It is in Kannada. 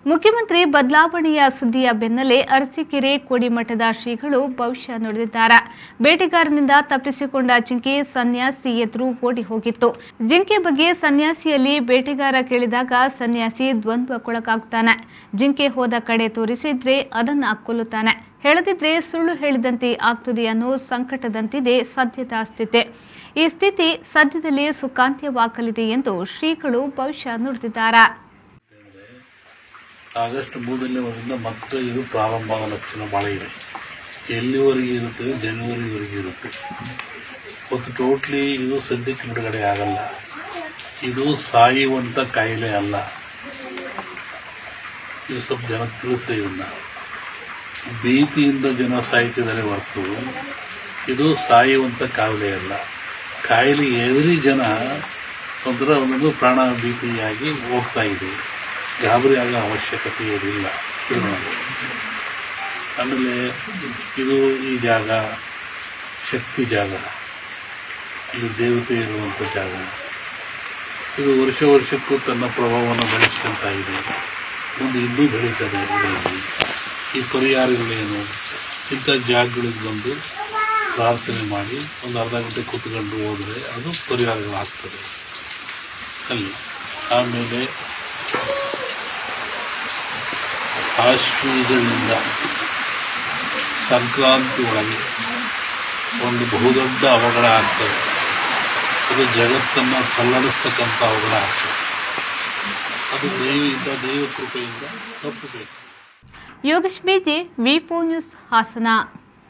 ಮುಖ್ಯಮಂತ್ರಿ ಬದಲಾವಣೆಯ ಸುದ್ದಿಯ ಬೆನ್ನಲ್ಲೇ ಅರಸೀಕೆರೆ ಕೋಡಿಮಠದ ಶ್ರೀಗಳು ಭವಿಷ್ಯ ನುಡಿದಿದ್ದಾರೆ ಬೇಟೆಗಾರನಿಂದ ತಪ್ಪಿಸಿಕೊಂಡ ಜಿಂಕೆ ಸನ್ಯಾಸಿ ಎದುರು ಓಡಿ ಹೋಗಿತ್ತು ಜಿಂಕೆ ಬಗ್ಗೆ ಸನ್ಯಾಸಿಯಲ್ಲಿ ಬೇಟೆಗಾರ ಕೇಳಿದಾಗ ಸನ್ಯಾಸಿ ದ್ವಂದ್ವಕ್ಕೊಳಗಾಗ್ತಾನೆ ಜಿಂಕೆ ಹೋದ ಕಡೆ ತೋರಿಸಿದ್ರೆ ಅದನ್ನ ಕೊಲ್ಲುತ್ತಾನೆ ಹೇಳದಿದ್ರೆ ಸುಳ್ಳು ಹೇಳಿದಂತೆ ಆಗ್ತದೆ ಅನ್ನೋ ಸಂಕಟದಂತಿದೆ ಸದ್ಯದ ಸ್ಥಿತಿ ಈ ಸ್ಥಿತಿ ಸದ್ಯದಲ್ಲಿ ಸುಖಾಂತ್ಯವಾಗಲಿದೆ ಎಂದು ಶ್ರೀಗಳು ಭವಿಷ್ಯ ನುಡಿದಿದ್ದಾರೆ ಆಗಸ್ಟ್ ಮೂರನೇ ವಾರದಿಂದ ಮತ್ತೆ ಇದು ಪ್ರಾರಂಭ ಆಗೋ ಲಕ್ಷಣ ಭಾಳ ಇದೆ ಎಲ್ಲಿವರೆಗೆ ಇರುತ್ತೆ ಜನವರಿವರೆಗೆ ಇರುತ್ತೆ ಮತ್ತು ಟೋಟ್ಲಿ ಇದು ಸದ್ಯಕ್ಕೆ ಬಿಡುಗಡೆ ಆಗಲ್ಲ ಇದು ಸಾಯುವಂಥ ಕಾಯಿಲೆ ಅಲ್ಲ ಇದು ಸ್ವಲ್ಪ ಜನ ತಿಳಿಸಿ ಇದನ್ನ ಭೀತಿಯಿಂದ ಜನ ಸಾಯ್ತಿದ್ದಾರೆ ಹೊರತು ಇದು ಸಾಯುವಂಥ ಕಾಯಿಲೆ ಅಲ್ಲ ಕಾಯಿಲೆ ಎದುರಿ ಜನ ಒಂಥರ ಒಂದೊಂದು ಪ್ರಾಣ ಭೀತಿಯಾಗಿ ಹೋಗ್ತಾ ಇದೆ ಗಾಬರಿ ಆಗೋ ಅವಶ್ಯಕತೆ ಇರಲಿಲ್ಲ ಇದು ನೋಡಿ. ಆಮೇಲೆ ಇದು ಈ ಜಾಗ ಶಕ್ತಿ ಜಾಗ ಇದು ದೇವತೆ ಇರುವಂಥ ಜಾಗ ಇದು ವರ್ಷ ವರ್ಷಕ್ಕೂ ತನ್ನ ಪ್ರಭಾವವನ್ನು ಬೆಳೆಸ್ಕೊಳ್ತಾ ಇದೆ ಮುಂದೆ ಇನ್ನೂ ಬೆಳೀತದೆ ಇದರಲ್ಲಿ ಈ ಪರಿಹಾರಗಳೇನು ಇಂಥ ಜಾಗಗಳಿಗೆ ಬಂದು ಪ್ರಾರ್ಥನೆ ಮಾಡಿ ಒಂದು ಅರ್ಧ ಗಂಟೆ ಕೂತ್ಕೊಂಡು ಹೋದರೆ ಅದು ಪರಿಹಾರಗಳಾಗ್ತದೆ ಅಲ್ಲಿ ಆಮೇಲೆ ಆಶ್ವೀಜದಿಂದ ಸಂಕ್ರಾಂತಿ ಒಳಗೆ ಒಂದು ಬಹುದೊಡ್ಡ ಅವಘಡ ಆಗ್ತದೆ ಅದು ಜಗತ್ತನ್ನು ಕಲ್ಲಡಿಸ್ತಕ್ಕಂಥ ಅವಘಡ ಆಗ್ತದೆ ಅದು ದೇವಿಯಿಂದ ದೈವ ಕೃಪೆಯಿಂದ ತಪ್ಪಬೇಕು ಯೋಗೇಶ್ ಬೇಜೆ ವಿ ನ್ಯೂಸ್ ಹಾಸನ